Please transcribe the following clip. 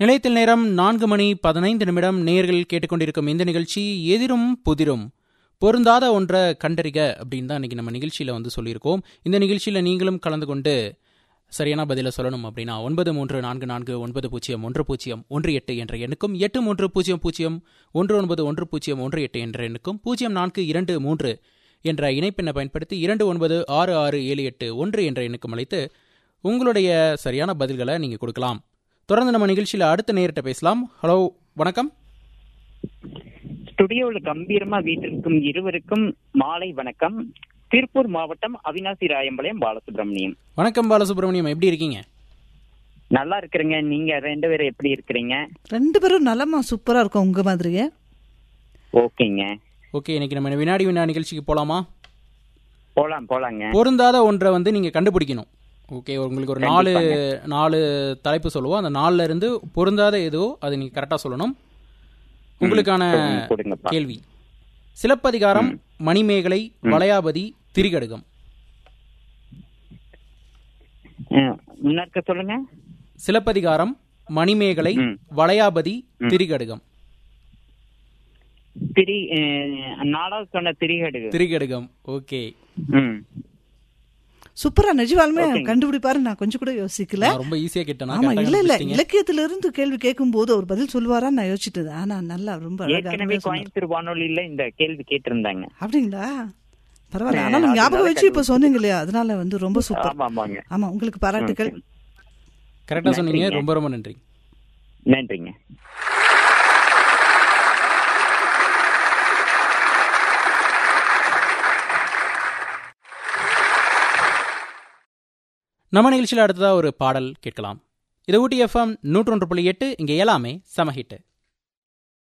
நிலையத்தில் நேரம் நான்கு மணி பதினைந்து நிமிடம் நேர்கள் கேட்டுக்கொண்டிருக்கும் இந்த நிகழ்ச்சி எதிரும் புதிரும் பொருந்தாத ஒன்றை கண்டறிக அப்படின்னு தான் இன்னைக்கு நம்ம நிகழ்ச்சியில் வந்து சொல்லியிருக்கோம் இந்த நிகழ்ச்சியில் நீங்களும் கலந்து கொண்டு சரியான பதிலை சொல்லணும் அப்படின்னா ஒன்பது மூன்று நான்கு நான்கு ஒன்பது பூஜ்ஜியம் ஒன்று பூஜ்ஜியம் ஒன்று எட்டு என்ற எண்ணுக்கும் எட்டு மூன்று பூஜ்ஜியம் பூஜ்ஜியம் ஒன்று ஒன்பது ஒன்று பூஜ்ஜியம் ஒன்று எட்டு என்ற எண்ணுக்கும் பூஜ்ஜியம் நான்கு இரண்டு மூன்று என்ற இணைப்பெண்ணை பயன்படுத்தி இரண்டு ஒன்பது ஆறு ஆறு ஏழு எட்டு ஒன்று என்ற எண்ணுக்கும் அழைத்து உங்களுடைய சரியான பதில்களை நீங்கள் கொடுக்கலாம் தொடர்ந்து நம்ம நிகழ்ச்சியில் அடுத்த நேரிட்ட பேசலாம் ஹலோ வணக்கம் ஸ்டுடியோவில் கம்பீரமா வீட்டிற்கும் இருவருக்கும் மாலை வணக்கம் திருப்பூர் மாவட்டம் அவினாசி ராயம்பாளையம் பாலசுப்ரமணியம் வணக்கம் பாலசுப்ரமணியம் எப்படி இருக்கீங்க நல்லா இருக்கிறேங்க நீங்க ரெண்டு பேரும் எப்படி இருக்கிறீங்க ரெண்டு பேரும் நலமா சூப்பரா இருக்கும் உங்க மாதிரியே ஓகேங்க ஓகே இன்னைக்கு நம்ம வினாடி வினா நிகழ்ச்சிக்கு போலாமா போலாம் போலாங்க பொருந்தாத ஒன்றை வந்து நீங்க கண்டுபிடிக்கணும் ஓகே உங்களுக்கு ஒரு நாலு நாலு தலைப்பு சொல்லுவோம் அந்த நாலுல இருந்து பொருந்தாத எதுவோ அதை நீங்க கரெக்டா சொல்லணும் உங்களுக்கான சொல்லுங்க, கொடுங்கப்பா. கேள்வி சிலப்பதிகாரம் மணிமேகலை வளையாபதி திரிகடுகம் அஹ், முன்னர்க்க சொல்லுங்க சிலப்பதிகாரம் மணிமேகலை ம். வளையாபதி திரிகடுகம் திரி அஹ், நாலாவது சொன்ன திரிகடு திரிகடுகம் ஓகே ம் சூப்பரா நிஜவாலுமே ஓகேங்க. கண்டுபிடிப்பாரு நான் கொஞ்சம் கூட யோசிக்கல நான் ரொம்ப ஈஸியா கேட்டேனா ஆமா கரெக்டா இல்ல இல்ல கண்டுபிடிச்சிட்டீங்க. இலக்கியத்துல இருந்து கேள்வி கேட்கும் போது ஒரு பதில் சொல்லுவாரான்னு நான் யோசிச்சுட்டு ஆனா நல்லா ரொம்ப அழகா ஏற்கனவே அருமையா சொன்னாரு. கோயம்புத்தூர் வானொலியில இந்த கேள்வி கேட்டிருந்தாங்க அப்படிங்களா பரவாயில்ல ஆ, ஆனாலும் அதனால ஞாபகம் வச்சு இப்ப சொன்னீங்க இல்லையா அதனால வந்து ரொம்ப சூப்பர் ஆமா ஆமாங்க ஆமா உங்களுக்கு பாராட்டுகள் கரெக்டா சொன்னீங்க நன்றிங்க. ரொம்ப ரொம்ப நன்றி நன்றிங்க நம்ம நிகழ்ச்சியில் அடுத்ததா ஒரு பாடல் கேட்கலாம் இது ஊட்டி எஃப்எம் நூற்றொன்று புள்ளி எட்டு இங்கே எல்லாமே சமஹிட்டு